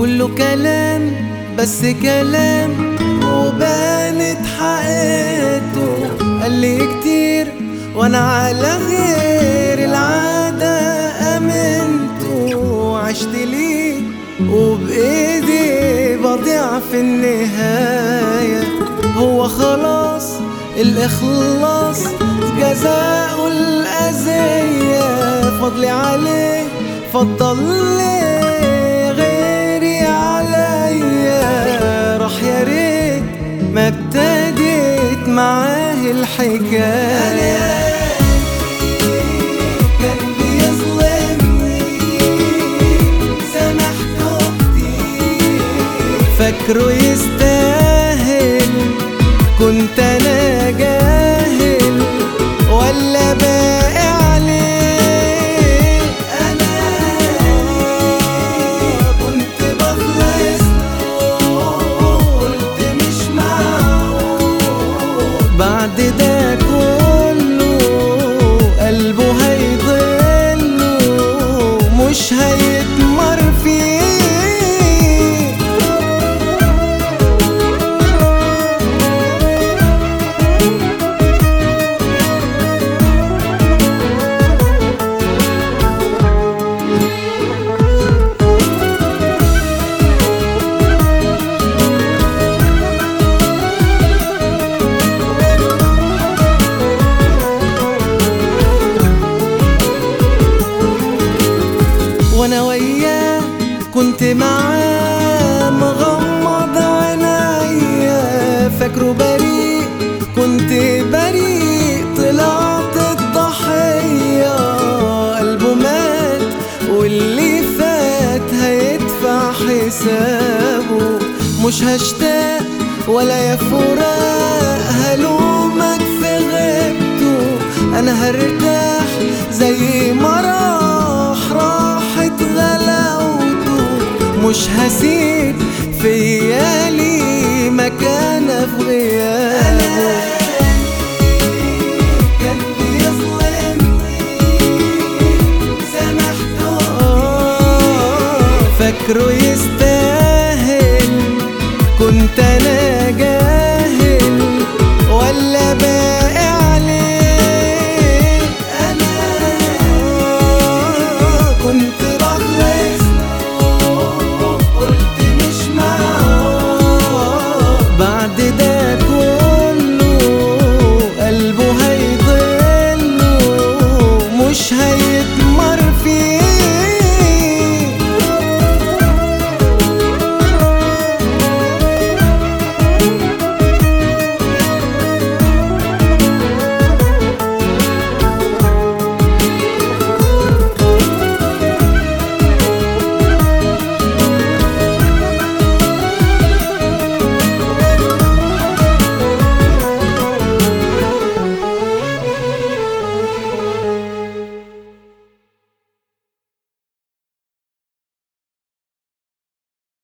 كله كلام بس كلام وبانت حقيقته قال لي كتير وانا على غير العادة امنت وعشت ليه وبايدي بضيع في النهاية هو خلاص الاخلاص جزاء الاذية فضلي عليه فضل لي غيري عليا راح يا ريت ما ابتديت معاه الحكايه كان بيظلمني سامحته كتير فاكره يستاهل كنت انا جاهل ولا باقي عليه انا كنت بخلص قلت مش معقول بعد ده كله قلبه هيضله مش هيتمر فيه وانا وياه كنت معاه مغمض عينيا فاكره بريء كنت بريء طلعت الضحية قلبه مات واللي فات هيدفع حسابه مش هشتاق ولا يا فراق هلومك في غيبته انا هرتاح زي ما راح راحت غلاوته مش هسيب فيا لي مكانه في غيابه كان بيظلمني سامحته فاكره يستاهل كنت انا جاهل ولا باقي عليه انا كنت بخلص قلت مش معقول بعد ده